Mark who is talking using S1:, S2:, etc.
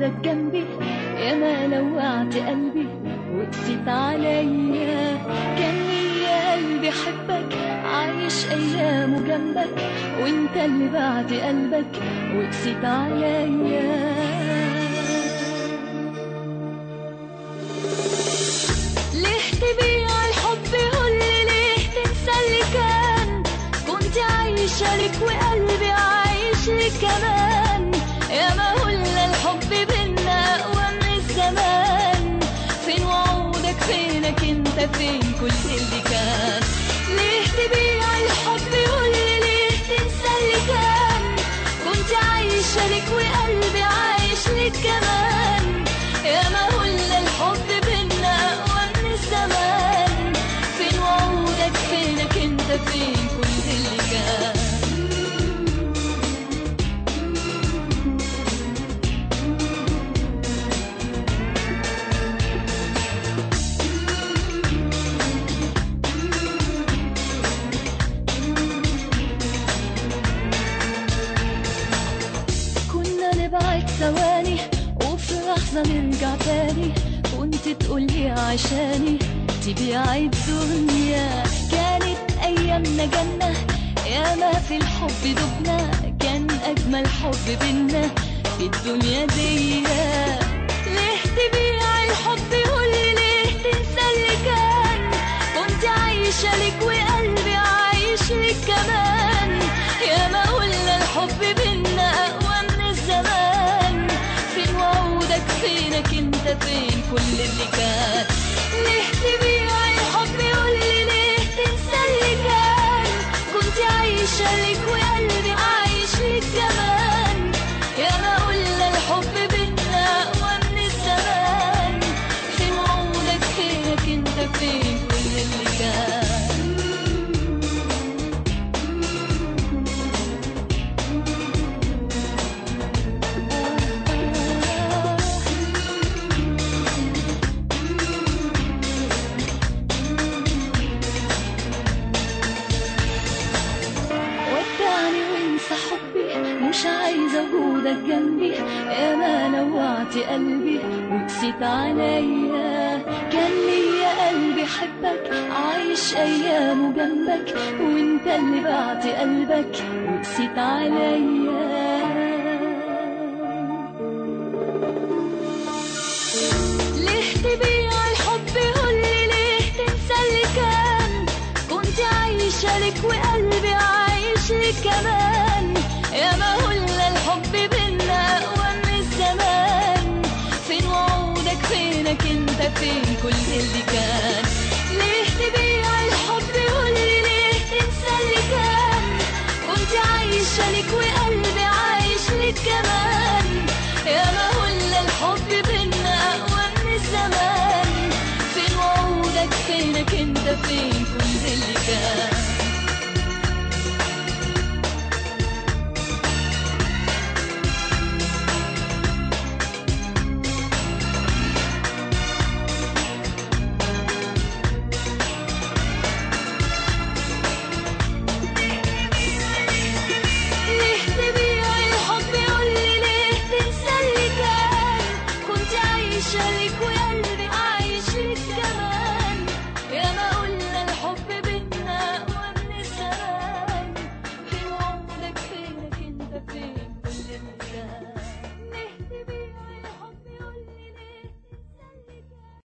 S1: وجودك جنبي يا ما لوعت قلبي وقسيت عليا كان ليا قلبي حبك عايش ايامه جنبك وانت اللي بعد قلبك وقسيت عليا ليه تبيع الحب قولي ليه تنسى اللي كان كنت عايشة لك وقلبي عايش لك كمان يا ما قلنا الحب بينا أقوى من الزمان فين وعودك فينك انت فين كل اللي كان ليه تبيع الحب قولي ليه تنسى اللي كان كنت عايشة لك وقلبي عايش لك كمان يا ما قلنا الحب بينا أقوى من الزمان فين وعودك فينك انت فين كل اللي كان كنا نبعد ثواني وفي لحظة نرجع تاني كنت تقولي عشاني تبيع الدنيا كانت أيامنا جنة يا ما في الحب دبنا كان أجمل حب بينا في الدنيا دي ليه تبيع الحب قولي ليه تنسى اللي كان كنت عايشة لك وقلبي عايش لك كمان يا ما قلنا الحب بينا أقوى من الزمان فين وعودك فينك انت فين كل اللي كان ليه تبيع الحب قولي ليه تنسى اللي كان كنت عايشة لك وقلبي عايش لك كمان يا ما قلنا الحب بينا أقوى من الزمان فين وعودك فينك انت فين كل اللي كان ودعني وانسى حبي مش عايزة وجودك جنبي يا ما لوعت قلبي وقسيت عليا كان ليا قلبي حبك عايش ايامه جنبك وانت اللي بعت قلبك وقسيت عليا ليه تبيع الحب قولي ليه تنسى اللي كان كنت عايشة لك وقلبي عايش لك كمان يا ما قلنا الحب بينا أقوى من الزمان فين وعودك فينك انت فين كل اللي كان ليه تبيع